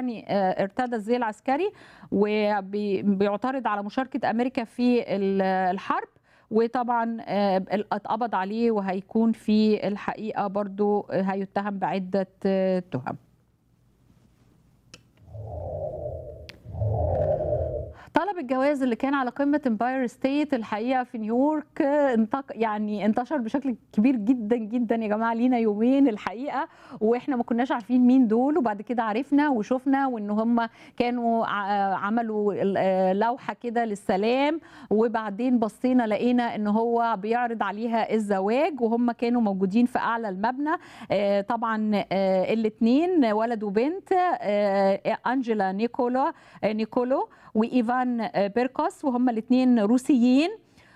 يعني آه، ارتدى الزي العسكري وبيعترض على مشاركة أمريكا في ال- الحرب وطبعا آه، اتقبض عليه وهيكون في الحقيقة برضو هيتهم بعدة آه، تهم طلب الجواز اللي كان على قمة امباير ستيت الحقيقة في نيويورك انتق... يعني انتشر بشكل كبير جدا جدا يا جماعة لينا يومين الحقيقة واحنا ما كناش عارفين مين دول وبعد كده عرفنا وشفنا وان هم كانوا ع- عملوا ال- آه، لوحة كده للسلام وبعدين بصينا لقينا ان هو بيعرض عليها الزواج وهم كانوا موجودين في اعلى المبنى آه، طبعا الاثنين ولد وبنت آه، انجела نيكولا آه، نيكولو وايفان آه، بيركوس وهم الاثنين روسيين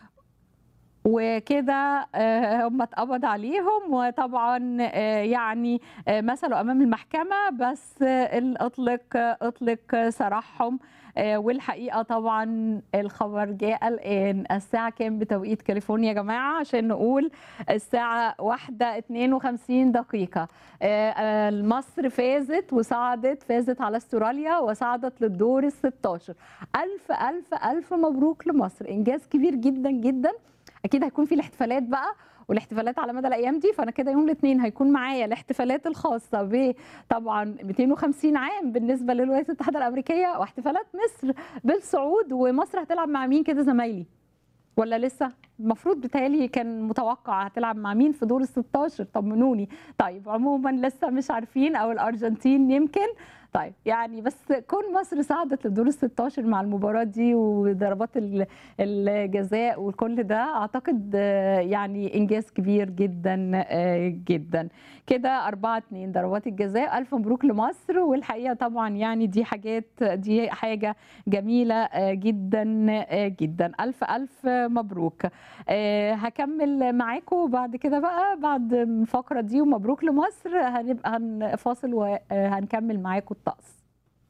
وكده آه، هم اتقبض عليهم وطبعا آه، يعني آه، مثلوا امام المحكمه بس آه، ال- اطلق آه، اطلق سراحهم آه، والحقيقه طبعا الخبر جاء الان الساعه كام بتوقيت كاليفورنيا يا جماعه عشان نقول الساعه واحدة 52 دقيقه آه، آه، مصر فازت وصعدت فازت على استراليا وصعدت للدور ال 16 الف الف الف مبروك لمصر انجاز كبير جدا جدا اكيد هيكون في الاحتفالات بقى والاحتفالات على مدى الايام دي فانا كده يوم الاثنين هيكون معايا الاحتفالات الخاصه ب طبعا 250 عام بالنسبه للولايات المتحده الامريكيه واحتفالات مصر بالصعود ومصر هتلعب مع مين كده زمايلي ولا لسه المفروض بتهيألي كان متوقع هتلعب مع مين في دور ال 16 طمنوني طيب عموما لسه مش عارفين او الارجنتين يمكن طيب يعني بس كون مصر صعدت للدور ال 16 مع المباراه دي وضربات ال- الجزاء وكل ده اعتقد آه، يعني انجاز كبير جدا آه، جدا كده 4 2 ضربات الجزاء الف مبروك لمصر والحقيقه طبعا يعني دي حاجات دي حاجه جميله آه، جدا آه، جدا الف الف مبروك آه، هكمل معاكم بعد كده بقى بعد الفقره دي ومبروك لمصر هنبقى هنفاصل وهنكمل معاكم الطقس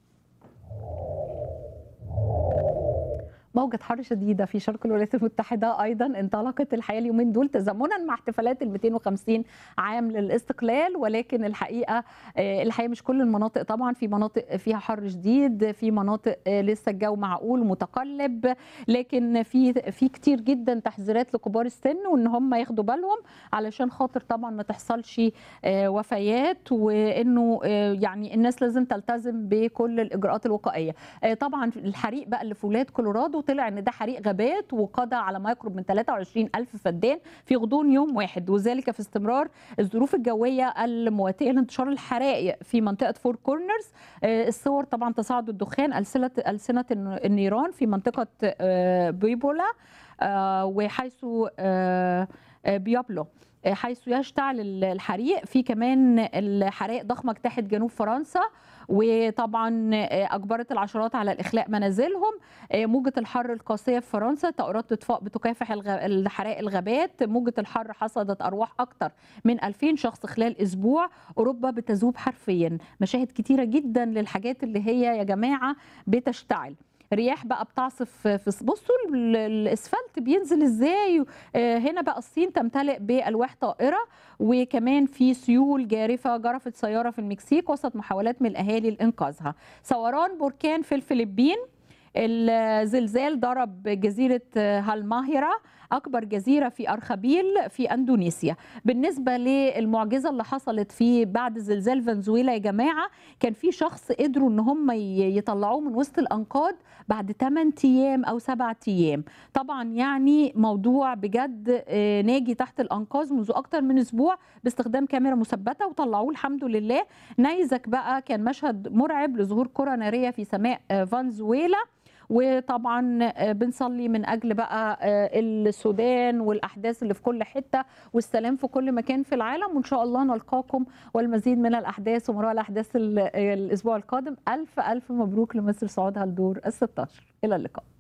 موجة حر شديدة في شرق الولايات المتحدة أيضا انطلقت الحقيقة اليومين دول تزامنا مع احتفالات ال 250 عام للاستقلال ولكن الحقيقة آه، الحقيقة مش كل المناطق طبعا في مناطق فيها حر شديد في مناطق آه، لسه الجو معقول ومتقلب لكن في في كتير جدا تحذيرات لكبار السن وان هم ياخدوا بالهم علشان خاطر طبعا ما تحصلش آه، وفيات وانه آه، يعني الناس لازم تلتزم بكل الاجراءات الوقائيه آه، طبعا الحريق بقى اللي في ولايه كولورادو طلع ان ده حريق غابات وقضى على ما يقرب من 23 الف فدان في غضون يوم واحد وذلك في استمرار الظروف الجويه المواتيه لانتشار الحرائق في منطقه فور كورنرز آه، الصور طبعا تصاعد الدخان السنه السنه النيران في منطقه آه، بيبولا آه، وحيث آه، آه، بيابلو آه، حيث يشتعل الحريق في كمان الحرائق ضخمه اجتاحت جنوب فرنسا وطبعا آه، اجبرت العشرات على الاخلاء منازلهم آه، موجه الحر القاسيه في فرنسا طائرات اطفاء بتكافح الغ- الحرائق الغابات موجه الحر حصدت ارواح اكثر من 2000 شخص خلال اسبوع اوروبا بتذوب حرفيا مشاهد كتيره جدا للحاجات اللي هي يا جماعه بتشتعل رياح بقى بتعصف في بصوا ال- الاسفلت بينزل ازاي آه، هنا بقى الصين تمتلئ بالواح طائره وكمان في سيول جارفه جرفت سياره في المكسيك وسط محاولات من الاهالي لانقاذها ثوران بركان في الفلبين الزلزال ضرب جزيرة هالماهرة أكبر جزيرة في أرخبيل في أندونيسيا بالنسبة للمعجزة اللي حصلت في بعد زلزال فنزويلا يا جماعة كان في شخص قدروا ان هم ي- يطلعوه من وسط الانقاض بعد 8 ايام او 7 ايام طبعا يعني موضوع بجد آه، ناجي تحت الانقاض منذ اكتر من اسبوع باستخدام كاميرا مثبته وطلعوه الحمد لله نيزك بقى كان مشهد مرعب لظهور كره ناريه في سماء آه، فنزويلا وطبعا آه، بنصلي من اجل بقى آه، السودان والاحداث اللي في كل حته والسلام في كل مكان في العالم وان شاء الله نلقاكم والمزيد من الاحداث ومراء الاحداث ال- الاسبوع القادم الف الف مبروك لمصر صعودها لدور ال 16 الى اللقاء